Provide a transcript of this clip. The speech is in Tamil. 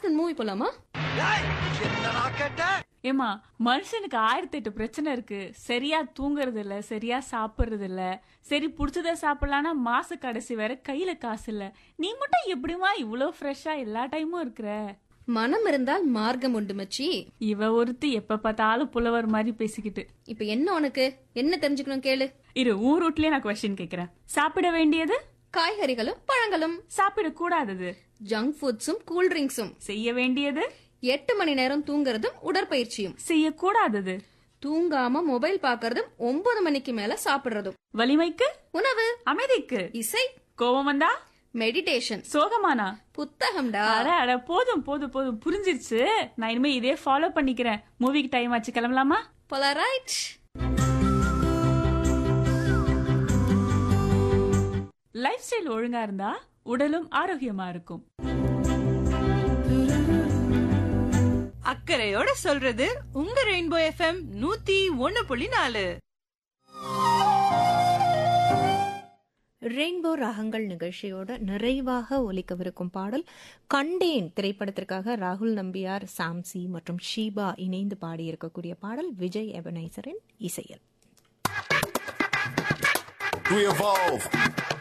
ஆஃப்டர்நூன் மூவி போலாமா ஏமா மனுஷனுக்கு ஆயிரத்தி எட்டு பிரச்சனை இருக்கு சரியா தூங்குறது இல்ல சரியா சாப்பிடுறது இல்ல சரி புடிச்சத சாப்பிடலாம்னா மாச கடைசி வேற கையில காசு இல்ல நீ மட்டும் எப்படிமா இவ்ளோ ஃப்ரெஷ்ஷா எல்லா டைமும் இருக்கிற மனம் இருந்தால் மார்க்கம் உண்டு மச்சி இவ ஒருத்தி எப்ப பார்த்தாலும் புலவர் மாதிரி பேசிக்கிட்டு இப்ப என்ன உனக்கு என்ன தெரிஞ்சுக்கணும் கேளு இரு ஊர் ரூட்லயே நான் கொஸ்டின் கேக்குறேன் சாப்பிட வேண்டியது காய்கறிகளும் பழங்களும் சாப்பிட கூடாதது ஜங்க் ஃபுட்ஸும் கூல் ட்ரிங்க்ஸும் செய்ய வேண்டியது எட்டு மணி நேரம் தூங்குறதும் உடற்பயிற்சியும் செய்யக்கூடாதது தூங்காம மொபைல் பாக்குறதும் ஒன்பது மணிக்கு மேல சாப்பிடுறதும் வலிமைக்கு உணவு அமைதிக்கு இசை கோபம் வந்தா மெடிடேஷன் சோகமானா புத்தகம்டா அட அட போதும் போதும் போதும் புரிஞ்சிருச்சு நான் இனிமே இதே ஃபாலோ பண்ணிக்கிறேன் மூவிக்கு டைம் ஆச்சு கிளம்பலாமா போலரைட் லைஃப் ஸ்டைல் ஒழுங்கா இருந்தா உடலும் ஆரோக்கியமா இருக்கும் அக்கறையோட சொல்றது உங்க ரெயின்போ எஃப்எம் நூத்தி ஒன்னு புள்ளி நாலு ரெயின்போ ராகங்கள் நிகழ்ச்சியோட நிறைவாக ஒலிக்கவிருக்கும் பாடல் கண்டேன் திரைப்படத்திற்காக ராகுல் நம்பியார் சாம்சி மற்றும் ஷீபா இணைந்து பாடியிருக்கக்கூடிய பாடல் விஜய் எபனைசரின் இசையில் We evolve.